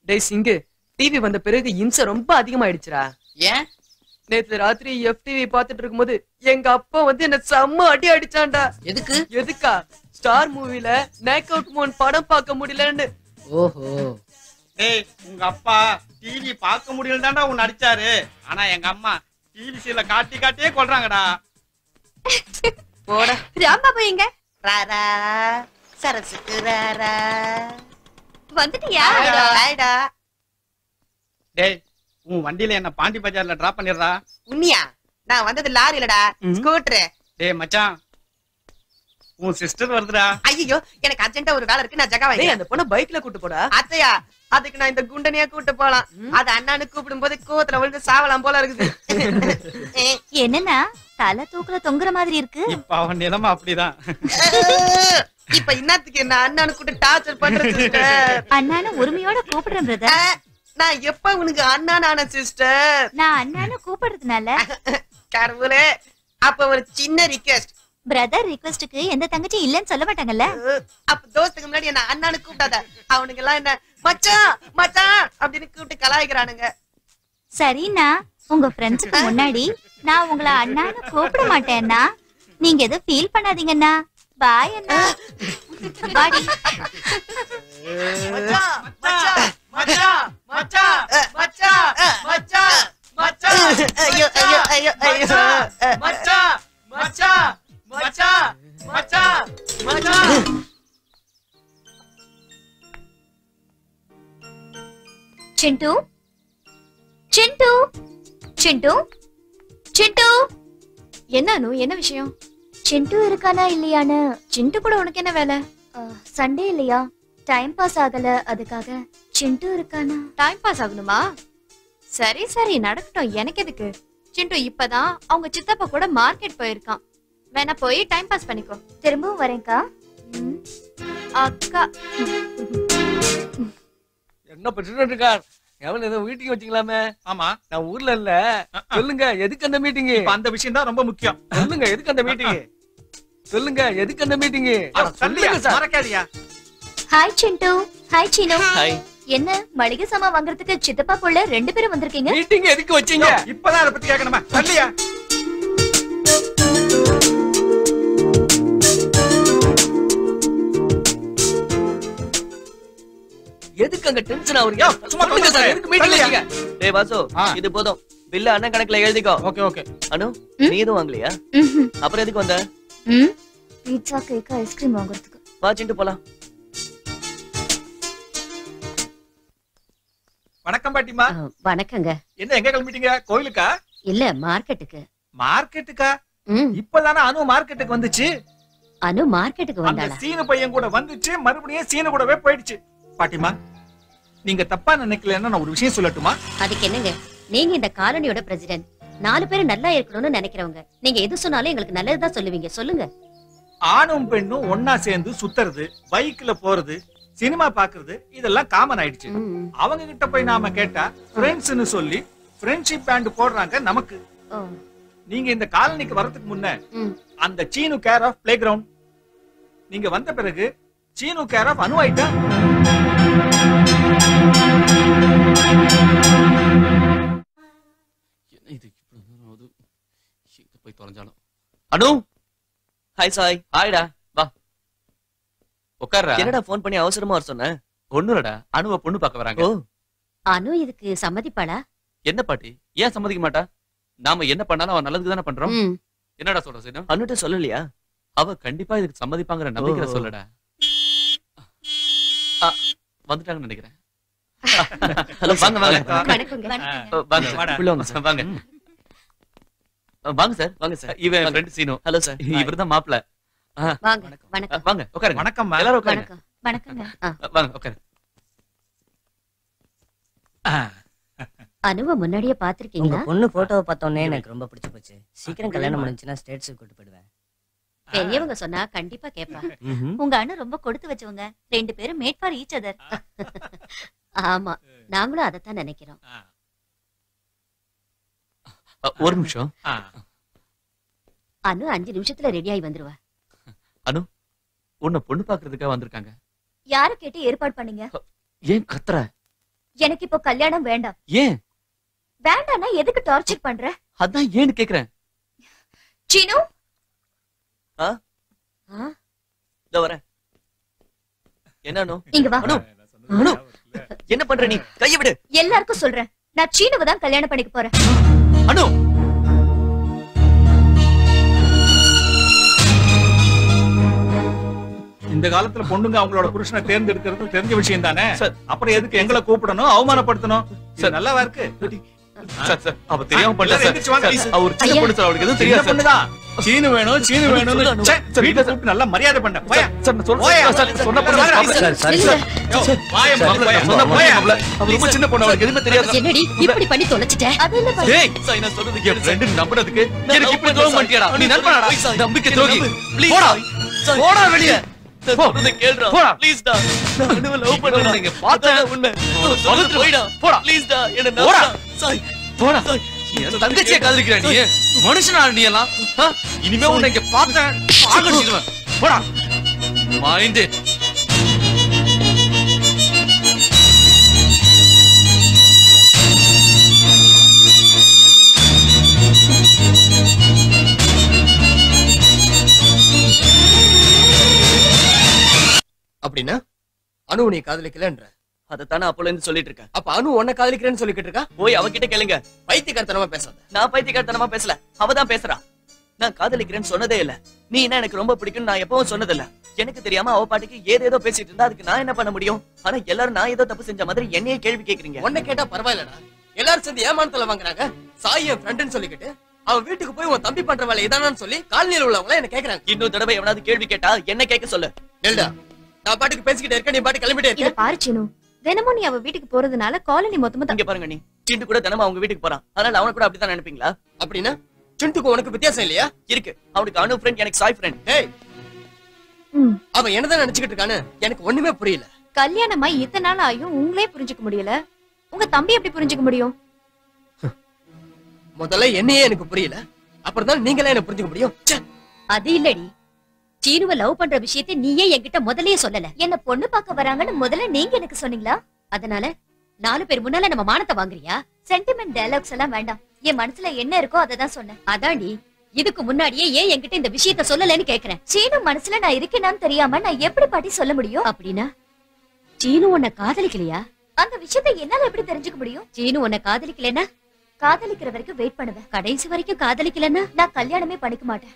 டேய் சிங்கு டிவி வந்த பிறகு இம்சை ரொம்ப அதிகமாயிடுச்சுடா ஏன் நேத்து ராத்திரி எஃப்டிவி பாத்துட்டு இருக்கும்போது எங்க அப்பா வந்து என்ன செம்ம அடி அடிச்சான்டா எதுக்கு எதுக்கா ஸ்டார் மூவில நேக் அவுட் மோன் படம் பார்க்க முடியலன்னு ஓஹோ டேய் உங்க அப்பா டிவி பார்க்க முடியல தான்டா உன்னை அடிச்சாரு ஆனா எங்க அம்மா டிவி சீல காட்டி காட்டியே கொல்றாங்கடா போடா ராம்பாபு எங்க ராரா சரசுக்கு ராரா வந்துட்டியா ஆயிடா டேய் உன் வண்டியில என்ன பாண்டி பஜார்ல டிராப் பண்ணிடுறா உன்னியா நான் வந்தது லாரிலடா ம். ஸ்கூட்டரு டேய் மச்சான் உன் சிஸ்டர் வருதுடா ஐயோ எனக்கு அர்ஜென்ட்டா ஒரு வேலை இருக்கு நான் ஜகா டேய் வைக்கிறேன் அந்த பொண்ண பைக்ல கூட்டு போடா அத்தையா அதுக்கு நான் இந்த குண்டனையா கூட்டு போலாம் அது அண்ணானு கூப்பிடும் போது கோவத்துல விழுந்து சாவலாம் போல இருக்குது என்னன்னா தலை தூக்குல தொங்குற மாதிரி இருக்கு இப்ப அவன் நிலைமை அப்படிதான் இப்ப இன்னத்துக்கு என்ன அண்ணானு கூட்டு டார்ச்சர் பண்றது sister? அண்ணான்னு உரிமையோட கூப்பிடுறேன் பிரதர் அஹ், நான் எப்ப உனக்கு அண்ணான் ஆன சிஸ்டர் நான் அண்ணான்னு கூப்பிடுறதுனால கடவுளே அப்ப ஒரு சின்ன ரிக்வெஸ்ட் பிரதர் ரிக்வெஸ்டுக்கு எந்த தங்கச்சி இல்லைன்னு சொல்ல மாட்டாங்கல்ல அப்ப தோஸ்துக்கு முன்னாடி என்ன அண்ணானு கூப்பிடாத அவனுங்க எல்லாம் என்ன மச்சான் மச்சான் அப்படின்னு கூப்பிட்டு கலாய்க்கிறானுங்க சரிண்ணா உங்க ஃப்ரெண்ட்ஸுக்கு முன்னாடி நான் உங்களை அண்ணான்னு கூப்பிட மாட்டேன்னா நீங்க எதுவும் ஃபீல் பண்ணாதீங்கண்ணா பாய் அண்ணா பாடி மச்சான் மச்சான் மச்சான் மச்சான் மச்சான் மச்சான் மச்சான் ஐயோ ஐயோ ஐயோ ஐயோ மச்சான் மச்சான் மச்சான் மச்சான் மச்சான் சிண்டு சிண்டு சிண்டு சிண்டு என்ன அனு என்ன விஷயம் சிண்டு இருக்கானா இல்லையான்னு சிண்டு கூட உனக்கு என்ன வேலை சண்டே இல்லையா டைம் பாஸ் ஆகல அதுக்காக சிண்டு இருக்கானா டைம் பாஸ் ஆகணுமா சரி சரி நடக்கட்டும் எனக்கு எதுக்கு சிண்டு இப்பதான் அவங்க சித்தப்பா கூட மார்க்கெட் போயிருக்கான் வேணா போய் டைம் பாஸ் பண்ணிக்கோ திரும்பவும் வரேன்க்கா ம். அக்கா என்ன பிரச்சனை இருக்கார் எவன் ஏதோ வீட்டுக்கு வச்சுக்கலாமே ஆமா நான் ஊர்ல இல்ல சொல்லுங்க எதுக்கு அந்த மீட்டிங் இப்ப அந்த விஷயம் தான் ரொம்ப முக்கியம் சொல்லுங்க எதுக்கு அந்த மீட்டிங் சொல்லுங்க எதுக்கு அந்த மீட்டிங் சொல்லியா சொல்லுங்க சார் மறக்காதியா hi Sindu hi Seenu hi என்ன மளிகை சாமான் வாங்குறதுக்கு சித்தப்பா புள்ள ரெண்டு பேரும் வந்திருக்கீங்க மீட்டிங் எதுக்கு வச்சீங்க இப்பதான் அதை பத்தி கேட்கணுமா சொல்லியா எதுக்கு அங்க டென்ஷன் ஆவறீங்க யோ, சும்மா சொல்லுங்க சார் சொல்லுங்க. எதுக்கு மீட்டிங் சொல்லுங்க. வச்சீங்க டேய் வாசு ஆ. இது போதும் பில்ல அண்ணன் கணக்குல எழுதிக்கோ ஓகே ஓகே அனு நீ எதுவும் வாங்கலையா அப்புறம் எதுக்கு வந்த பீட்சா கேக் ஐஸ்கிரீம் வாங்குறதுக்கு வாச்சிட்டு போலாம் வணக்கம் பாட்டிமா வணக்கங்க என்ன எங்க கிளம்பிட்டீங்க கோயிலுக்கா இல்ல மார்க்கெட்டுக்கு மார்க்கெட்டுக்கா ம் இப்பதானே அனு மார்க்கெட்டுக்கு வந்துச்சு அனு மார்க்கெட்டுக்கு அந்த வந்தாளா சீனு பையன் கூட வந்துச்சு மறுபடியும் சீனு கூடவே போயிடுச்சு பாட்டிமா நீங்க தப்பா நினைக்கலன்னா நான் ஒரு விஷயம் சொல்லட்டுமா அதுக்கு என்னங்க நீங்க இந்த காலனியோட பிரசிடென்ட் நாலு பேரும் நல்லா இருக்கணும்னு நினைக்கிறவங்க நீங்க எது சொன்னாலும் எங்களுக்கு நல்லதுதான் சொல்லுவீங்க சொல்லுங்க ஆணும் பெண்ணும் ஒன்னா சேர்ந்து சுத்துறது பைக்ல போறது சினிமா பாக்குறது இதெல்லாம் காமன் ஆயிடுச்சு ம், அவங்க கிட்ட போய் நாம கேட்டா ஃப்ரெண்ட்ஸ்னு சொல்லி ஃப்ரெண்ட்ஷிப் பேண்ட் போடுறாங்க நமக்கு ஓ, நீங்க இந்த காலனிக்கு வரதுக்கு முன்ன ம். அந்த Seenu care of playground நீங்க வந்த பிறகு சீனு கேர் ஆஃப் அனு ஆயிட்டா என்ன இது இவ்வளவு நேரம் ஆகுது எங்க போய் தொலைஞ்சாலும் அனு ஹாய் சாய் ஹாய்டா வா உட்கார்றா என்னடா ஃபோன் பண்ணி அவசரமா வர சொன்ன ஒண்ணுலடா அனுவ பொண்ணு பார்க்க வராங்க ஓ அனு இதுக்கு சம்மதிப்பாளா என்ன பாட்டி ஏன் சம்மதிக்க மாட்டா நாம என்ன பண்ணாலும் அவன் நல்லதுக்கு தானே பண்றோம் ம், என்னடா சொல்ற சீனு அனுட்ட சொல்லலையா அவ கண்டிப்பா இதுக்கு சம்மதிப்பாங்கிற நம்பிக்கை ஓ. சொல்லடா ஆ, வந்துட்டாங்கன்னு நினைக்கிறேன் ஹலோ வாங்க வாங்க வணக்கங்க அ, வாங்க வாடா. உள்ள வாங்க சார் வாங்க அ, வாங்க சார் வாங்க சார் இவன் ஃப்ரெண்ட் சீனு ஹலோ சார் இவர்தான் மாப்பிள வாங்க வணக்கம் வாங்க உட்காருங்க வணக்கம்மா எல்லாரும் உட்காருங்க வணக்கம் வணக்கங்க அ, வாங்க உட்காருங்க அனுவ முன்னாடியே உங்க பாத்திருக்கீங்களா பொண்ணு போட்டோவை பார்த்தோன்னே எனக்கு ரொம்ப பிடிச்சு போச்சு சீக்கிரம் கல்யாணம் முடிஞ்சுன்னா ஸ்டேட்ஸுக்கு கூட்டு போயிடுவேன் பெரியவங்க சொன்னா கண்டிப்பா கேப்பா உங்க அண்ணன் ரொம்ப கொடுத்து வச்சவங்க ரெண்டு பேரும் மேட் ஃபார் ஈச் அதர் ஆமா நாங்களும் அதைத்தான் நினைக்கிறோம் அ, ஒரு நிமிஷம் அனு அஞ்சு நிமிஷத்துல ரெடி ஆகி வந்துருவா உன்னை பொண்ணு பாக்குறதுக்காக வந்திருக்காங்க யார கேட்டு ஏற்பாடு பண்ணீங்க ஏன் கத்துற எனக்கு இப்போ கல்யாணம் வேண்டாம் ஏன் வேண்டாம்னா எதுக்கு டார்ச்சர் பண்ற அதான் ஏன்னு கேக்குறேன் சீனு இதோ வரேன் என்ன அனு? இங்க வா அனு அனு என்ன பண்ற நீ கைய விடு எல்லாருக்கும் சொல்றேன் நான் சீனுவை தான் கல்யாணம் பண்ணிக்க போறேன் அனு இந்த காலத்துல பொண்ணுங்க அவங்களோட புருஷனை தேர்ந்தெடுக்கிறது தெரிஞ்ச விஷயம் தானே சார். அப்புறம் எதுக்கு எங்களை கூப்பிடணும் அவமானப்படுத்தணும் இது சார். நல்லாவா இருக்கு சார் சார் அவ தெரியாம பண்ணல எல்லாரும் சார் எந்திரிச்சு வாங்க, சார், please. அவ ஒரு சின்ன ஐயா. பொண்ணு சார் அவளுக்கு எதுவும் சின்ன தெரியாது சார் பொண்ணுதான் சீனு வேணும் சீனு அனு, வேணும்னு சொல்லு, அனு. ச்சே, சார், வீட்டுக்கு கூப்பிட்டு நல்லா மரியாதை பண்ண போயா சார் நான் சொல்றேன் போயா. சார், சொன்ன பொண்ணு சார், சாப்பிட- சார், சார், நில்லுங்க. யோ, வாயை சார், மூடு, போயா. சொன்ன பொண்ணு போயா. சாப்பிடல. அவ ரொம்ப சின்ன பொண்ணு அவளுக்கு எதுவுமே தெரியாது சார். என்னடி இப்படி பண்ணி தொலைச்சிட்ட அது இல்ல பாரு. ஏய் சார் நான் சொல்றது என் ஃப்ரெண்ட் நம்புறதுக்கு எனக்கு இப்படி துரோகம் பண்ணிட்டியாடா நீ நண்பனாடா நம்பிக்கை துரோகி போடா போடா வெளிய போ கேளுடா போடா ப்ளீஸ் டா நான் அனுவ லவ் பண்றேன் நீங்க பார்த்தா உண்மை சொல்லுது போய்டா போடா ப்ளீஸ் டா என்ன போடா சாய் போடா என் தங்கச்சியை காதலிக்கிற நீ மனுஷனா நீ எல்லாம் ஆ? இனிமே உன்னை இங்க பார்த்தேன் சாகடிச்சிடுவேன் போடா மைண்ட் அப்படின்னா அனு நீ காதலிக்கலன்ற அதை தானே அப்போல இருந்து சொல்லிட்டு இருக்கேன் அப்ப அனு உன்னை காதலிக்கிறேன்னு சொல்லிக்கிட்டு இருக்கா போய் அவகிட்ட கேளுங்க பைத்தியக்காரத்தனமா பேசாத நான் பைத்தியக்காரத்தனமா பேசல அவ தான் பேசுறா நான் காதலிக்கிறேன்னு சொன்னதே இல்ல நீ என்ன எனக்கு ரொம்ப பிடிக்கும் நான் எப்பவும் சொன்னதில்ல எனக்கு தெரியாம அவ பாட்டுக்கு ஏதேதோ பேசிட்டு இருந்தா அதுக்கு நான் என்ன பண்ண முடியும் ஆனா எல்லாரும் நான் ஏதோ தப்பு செஞ்ச மாதிரி என்னையே கேள்வி கேக்குறீங்க உன்னை கேட்டா பரவாயில்லடா எல்லாரும் சேர்ந்து ஏமானத்துல வாங்குறாங்க சாய் என் ஃப்ரெண்டுன்னு சொல்லிக்கிட்டு அவன் வீட்டுக்கு போய் உன் தம்பி பண்ற வேலை இதானான்னு சொல்லி காலனியில் உள்ளவங்க என்ன கேக்குறாங்க இன்னொரு தடவை எவனாவது கேள்வி கேட்டா என்ன கேட்க சொல்லு நெல்டா நான் பாட்டுக்கு பேசிக்கிட்டே இருக்கேன் நீ பாட்டு கிளம்பிட்டே இத இருக்க பாரு சீனு தினமும் நீ அவ வீட்டுக்கு போறதுனால காலனி மொத்தமா இங்க பாருங்க நீ சிண்டு கூட தினமும் அவங்க வீட்டுக்கு போறான் அதனால அவன கூட அப்படித்தான் நினைப்பீங்களா அப்படின்னா சிண்டுக்கு உனக்கு வித்தியாசம் இல்லையா இருக்கு அவனுக்கு அனு ஃப்ரெண்ட் எனக்கு சாய் ஃப்ரெண்ட் டேய் ம். அவன் என்னதான் நினைச்சுக்கிட்டு இருக்கான்னு எனக்கு ஒண்ணுமே புரியல கல்யாணமா இத்தனை நாள் ஆயும் உங்களே புரிஞ்சுக்க முடியல உங்க தம்பி எப்படி புரிஞ்சுக்க முடியும் முதல்ல என்னையே எனக்கு புரியல அப்புறம் தான் நீங்களே என்ன புரிஞ்சுக்க முடியும் ச்சே. அது இல்லடி சீனுவ லவ் பண்ற விஷயத்தை நீயே என்கிட்ட முதல்லயே சொல்லல என்ன பொண்ணு பார்க்க வராங்கன்னு முதல்ல நீங்க எனக்கு சொன்னீங்களா அதனால நாலு பேர் முன்னால நம்ம மானத்தை வாங்குறியா சென்டிமெண்ட் டயலாக்ஸ் எல்லாம் வேண்டாம் என் மனசுல என்ன இருக்கோ அதை தான் சொன்னேன் அதாண்டி இதுக்கு முன்னாடியே ஏன் என்கிட்ட இந்த விஷயத்த சொல்லலன்னு கேக்குறேன் சீனு மனசுல நான் இருக்கேனான்னு தெரியாம நான் எப்படி பாட்டி சொல்ல முடியும் அப்படின்னா சீனு உன்னை காதலிக்கலையா அந்த விஷயத்தை என்னால எப்படி தெரிஞ்சுக்க முடியும் சீனு உன்னை காதலிக்கலைன்னா காதலிக்கிற வரைக்கும் வெயிட் பண்ணுவேன் கடைசி வரைக்கும் காதலிக்கலைன்னா நான் கல்யாணமே பண்ணிக்க மாட்டேன்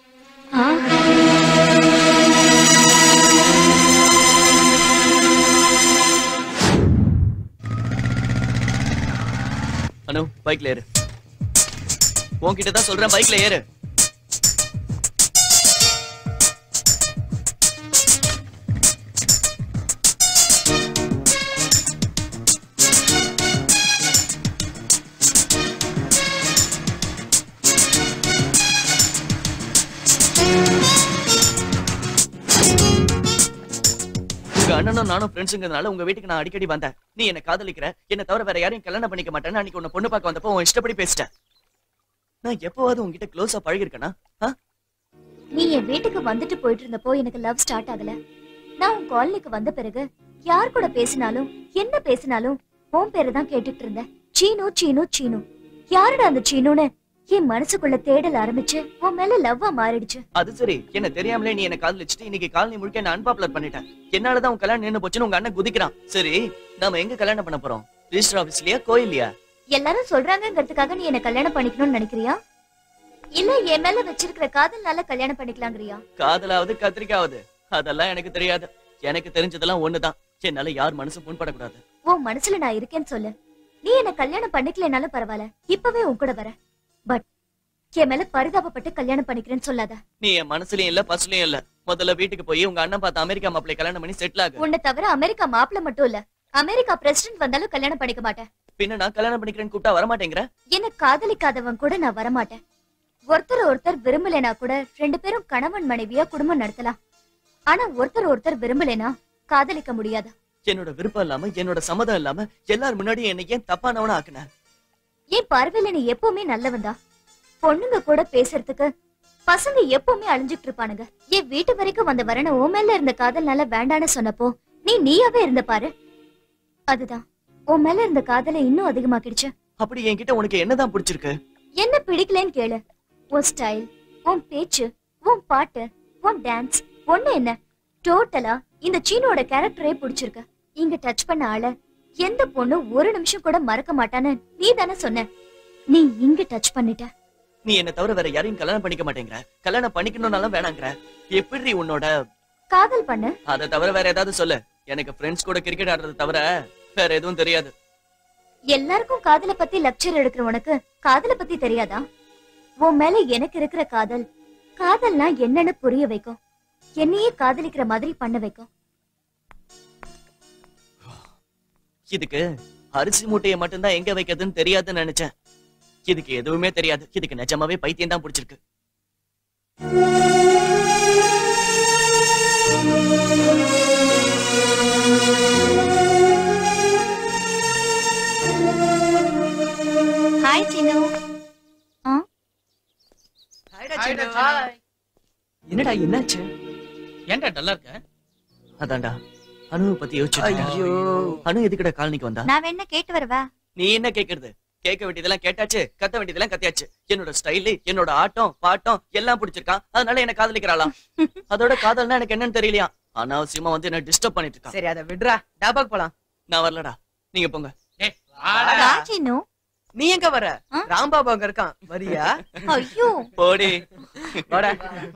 அனு பைக்ல ஏறு உன்கிட்ட தான் சொல்றேன் பைக்ல ஏறு உங்க அண்ணனும் நானும் ஃப்ரெண்ட்ஸுங்கிறதுனால உங்க வீட்டுக்கு நான் அடிக்கடி வந்தேன் நீ என்ன காதலிக்கிற என்ன தவிர வேற யாரையும் கல்யாணம் பண்ணிக்க மாட்டேன்னு அன்னைக்கு உன்னை பொண்ணு பார்க்க வந்தப்போ உன் இஷ்டப்படி பேசிட்டேன் நான் எப்பவாவது உன்கிட்ட க்ளோஸா பழகிருக்கேனா ஆ? நீ என் வீட்டுக்கு வந்துட்டு போயிட்டு இருந்தப்போ எனக்கு லவ் ஸ்டார்ட் ஆகல நான் உன் காலனிக்கு வந்த பிறகு யார் கூட பேசினாலும் என்ன பேசினாலும் உன் பேரை தான் கேட்டுட்டு இருந்தேன் சீனு சீனு சீனு யாருடா அந்த சீனுன்னு என் மனசுக்குள்ள தேடல் ஆரம்பிச்சு உன் மேல லவ்வா மாறிடுச்சு அது சரி என்ன தெரியாமலே நீ என்ன காதலிச்சுட்டு இன்னைக்கு காலனி முழுக்க என்ன அன்பாப்புலர் பண்ணிட்டேன் என்னாலதான் உன் கல்யாணம் நின்னு போச்சுன்னு உங்க அண்ணன் குதிக்கிறான் சரி நாம எங்க கல்யாணம் பண்ண போறோம் ரிஜிஸ்டர் ஆபீஸ்லயா கோயில்லையா எல்லாரும் சொல்றாங்கங்கிறதுக்காக நீ என்ன கல்யாணம் பண்ணிக்கணும்னு நினைக்கிறியா இல்ல என் மேல வச்சிருக்கிற காதல்னால கல்யாணம் பண்ணிக்கலாங்கிறியா காதலாவது கத்திரிக்காவது அதெல்லாம் எனக்கு தெரியாது எனக்கு தெரிஞ்சதெல்லாம் ஒண்ணுதான் என்னால யார் மனசு புண்படக்கூடாது உன் மனசுல நான் இருக்கேன்னு சொல்லு நீ என்ன கல்யாணம் பண்ணிக்கலைனாலும் பரவாயில்ல இப்பவே உன் கூட வர பட் என் மேல பரிதாபப்பட்டு கல்யாணம் பண்ணிக்கிறேன்னு சொல்லாத நீ என் மனசுலயும் இல்ல பசுலயும் இல்ல முதல்ல வீட்டுக்கு போய் உங்க அண்ணன் பார்த்த அமெரிக்கா மாப்பிள்ளை கல்யாணம் பண்ணி செட்டில் ஆகு உன்னை தவிர அமெரிக்கா மாப்பிள்ள மட்டும் இல்ல அமெரிக்கா பிரசிடென்ட் வந்தாலும் கல்யாணம் பண்ணிக்க மாட்டேன் பின்ன நான் கல்யாணம் பண்ணிக்கிறேன்னு கூப்பிட்டா வரமாட்டேங்கிற என்ன காதலிக்காதவன் கூட நான் வரமாட்டேன் ஒருத்தர் ஒருத்தர் விரும்பலைனா கூட ரெண்டு பேரும் கணவன் மனைவியா குடும்பம் நடத்தலாம் ஆனா ஒருத்தர் ஒருத்தர் விரும்பலைனா காதலிக்க முடியாது என்னோட விருப்பம் இல்லாம என்னோட சம்மதம் இல்லாம எல்லாரும் முன்னாடி என்னை ஏன் தப்பானவன ஆக்குன ஏன் பார்வையில நீ எப்பவுமே நல்லவன்தா பொண்ணுங்க கூட பேசுறதுக்கு பசங்க எப்பவுமே அழிஞ்சுட்டு இருப்பானுங்க என் வீட்டு வரைக்கும் வந்த வரன உன் மேல இருந்த காதல்னால வேண்டான்னு சொன்னப்போ நீ நீயாவே இருந்த பாரு அதுதான் உன் மேல இருந்த காதலை இன்னும் அதிகமாக்கிடுச்சு அப்படி என்கிட்ட உனக்கு என்னதான் பிடிச்சிருக்கு என்ன பிடிக்கலன்னு கேளு உன் ஸ்டைல் உன் பேச்சு உன் பாட்டு உன் டான்ஸ் ஒண்ணு என்ன டோட்டலா இந்த சீனோட கேரக்டரே பிடிச்சிருக்கு இங்க டச் பண்ண ஆள எந்த பொண்ணு ஒரு நிமிஷம் கூட மறக்க மாட்டான்னு நீ தானே சொன்ன நீ இங்க டச் பண்ணிட்ட நீ என்ன தவிர வேற யாரையும் கல்யாணம் பண்ணிக்க மாட்டேங்கிற கல்யாணம் பண்ணிக்கணும்னாலும் வேணாங்கிற எப்படி உன்னோட காதல் பண்ணு அதை தவிர வேற ஏதாவது சொல்லு எனக்கு ஃப்ரெண்ட்ஸ் கூட கிரிக்கெட் ஆடுறத தவிர வேற எதுவும் தெரியாது எல்லாருக்கும் காதல பத்தி லெக்சர் எடுக்கிற உனக்கு காதல பத்தி தெரியாதா உன் மேல எனக்கு இருக்கிற காதல் காதல்னா என்னன்னு புரிய வைக்கும் என்னையே காதலிக்கிற மாதிரி பண்ண வைக்கும் இதுக்கு அரிசி மூட்டையை மட்டும்தான் எங்க வைக்கிறதுன்னு தெரியாதுன்னு நினைச்சேன் இதுக்கு எதுவுமே தெரியாது இதுக்கு நிஜமாவே பைத்தியம் தான் பிடிச்சிருக்கு ஹாய் சீனு என்னடா என்னாச்சு ஏன்டா டல்லா இருக்க அதான்டா அனுவை பத்தி யோசிச்சு ஐயோ அனு எதுக்குடா காலனிக்கு வந்தா நான் வேணா கேட்டு வரவா நீ என்ன கேக்குறது கேட்க வேண்டியதெல்லாம் கேட்டாச்சு கத்த வேண்டியதெல்லாம் கத்தியாச்சு என்னோட ஸ்டைலு என்னோட ஆட்டம் பாட்டம் எல்லாம் பிடிச்சிருக்கான் அதனால என்ன காதலிக்கிறாளாம் அதோட காதல்னா எனக்கு என்னன்னு தெரியலையா அனாவசியமா வந்து என்ன டிஸ்டர்ப் பண்ணிட்டு இருக்கான் சரி அத விடுறா டாபாக் போலாம் நான் வரலடா நீங்க போங்க ஏய், வாடா. வா சீனு நீ எங்க வர ஆ? ராம்பாபு அங்க இருக்கான் வரியா ஐயோ போடி வாடா